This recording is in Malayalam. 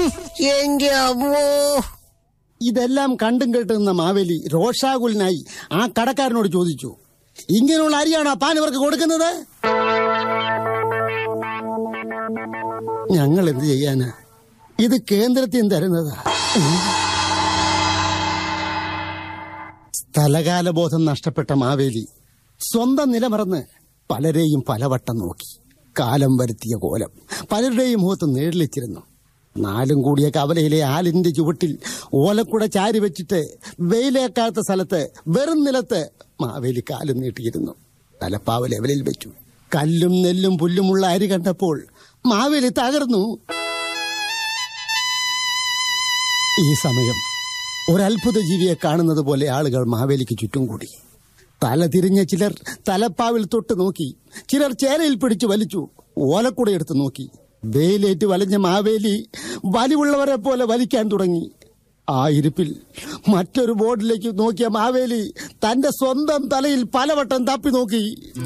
എന്റെ അമ്മോ ഇതെല്ലാം കണ്ടും കേട്ട് നിന്ന മാവേലി രോഷാകുലനായി ആ കടക്കാരനോട് ചോദിച്ചു ഇങ്ങനെയുള്ള അരിയാണോ താൻ ഇവർക്ക് കൊടുക്കുന്നത് ഞങ്ങൾ എന്ത് ചെയ്യാനാ ഇത് കേന്ദ്രത്തിൽ നിന്ന് തരുന്നതാ സ്ഥലകാലബോധം നഷ്ടപ്പെട്ട മാവേലി സ്വന്തം നിലമറന്ന് പലരെയും പലവട്ടം നോക്കി കാലം വരുത്തിയ കോലം പലരുടെയും മുഖത്ത് നേരിളിച്ചിരുന്നു നാലും കൂടിയ കവലയിലെ ആലിന്റെ ചുവട്ടിൽ ഓലക്കുട ചാരി വെച്ചിട്ട് വെയിലേക്കാത്ത സ്ഥലത്ത് വെറും നിലത്ത് മാവേലി കാലും നീട്ടിയിരുന്നു തലപ്പാവ് ലെവലിൽ വെച്ചു കല്ലും നെല്ലും പുല്ലുമുള്ള അരി കണ്ടപ്പോൾ മാവേലി തകർന്നു ഈ സമയം ഒരത്ഭുത ജീവിയെ കാണുന്നത് പോലെ ആളുകൾ മാവേലിക്ക് ചുറ്റും കൂടി തല തിരിഞ്ഞ ചിലർ തലപ്പാവിൽ തൊട്ട് നോക്കി ചിലർ ചേരയിൽ പിടിച്ചു വലിച്ചു ഓലക്കുട എടുത്ത് നോക്കി വേലേറ്റ് വലഞ്ഞ മാവേലി വലിവുള്ളവരെ പോലെ വലിക്കാൻ തുടങ്ങി ആ ഇരിപ്പിൽ മറ്റൊരു ബോർഡിലേക്ക് നോക്കിയ മാവേലി തന്റെ സ്വന്തം തലയിൽ പലവട്ടം തപ്പി നോക്കി